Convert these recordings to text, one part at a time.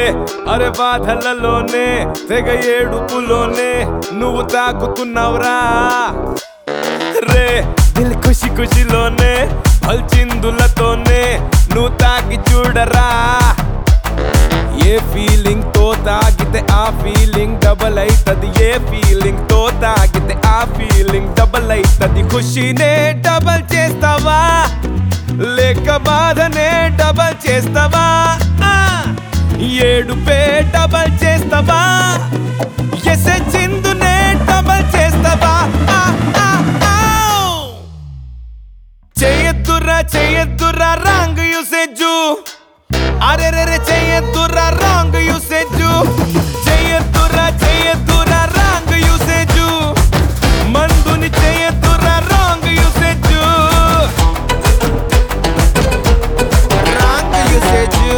అరే బాధలలోనే తెగ ఏడుపులోనే నువ్వు తాకుతున్నావురా రే దిల్ ఖుషి ఖుషిలోనే పల్చిందులతోనే నువ్వు తాకి చూడరా ఏ ఫీలింగ్ తో తాగితే ఆ ఫీలింగ్ డబల్ అయితది ఏ ఫీలింగ్ తో తాగితే ఆ ఫీలింగ్ డబల్ అయితది ఖుషినే డబల్ చేస్తావా లేక బాధనే డబల్ చేస్తావా ఆ! ఏడుపే డబల్ చేస్తావా ఎసే చిందునే డబల్ చేస్తావా ఆ, ఆ, ఆ! చేయొద్దురా చేయొద్దురా రాంగ్ యూసేజు అరే రే రే చేయొద్దురా రాంగ్ యూసేజు చేయొద్దురా చేయొద్దురా రాంగ్ యూసేజు మందుని చేయొద్దురా రాంగ్ యూసేజు రాంగ్ యూసేజు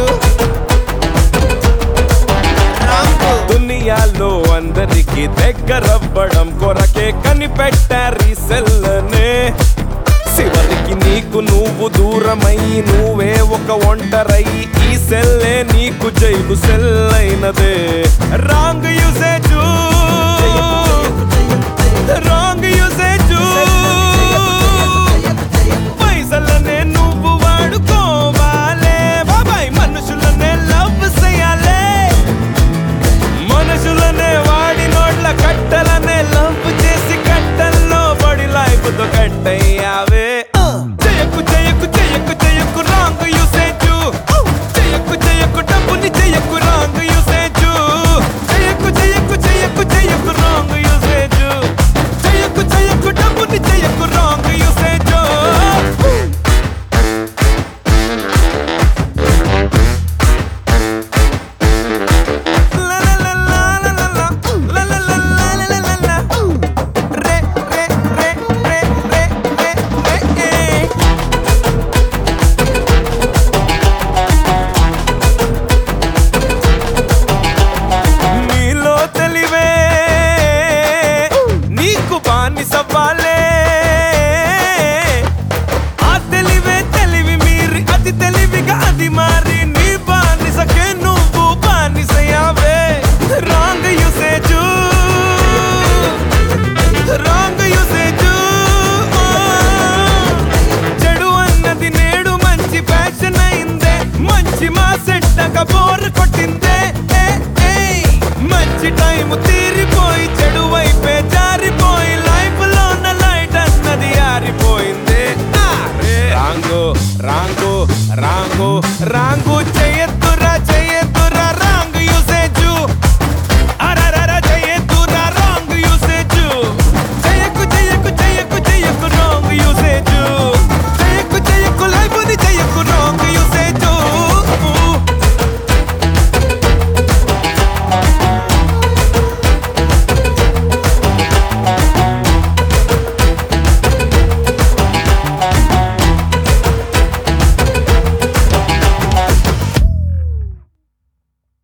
దునియాలో అందరికి దగ్గరవ్వడం కొరకే కనిపెట్టారు ఈ సెల్లనే చివరికి నీకు నువ్వు దూరమై నువ్వే ఒక ఒంటరై ఈ సెల్లే నీకు జైలు సెల్లైనదే రాంగ్ యూసేజ్ రాంగ్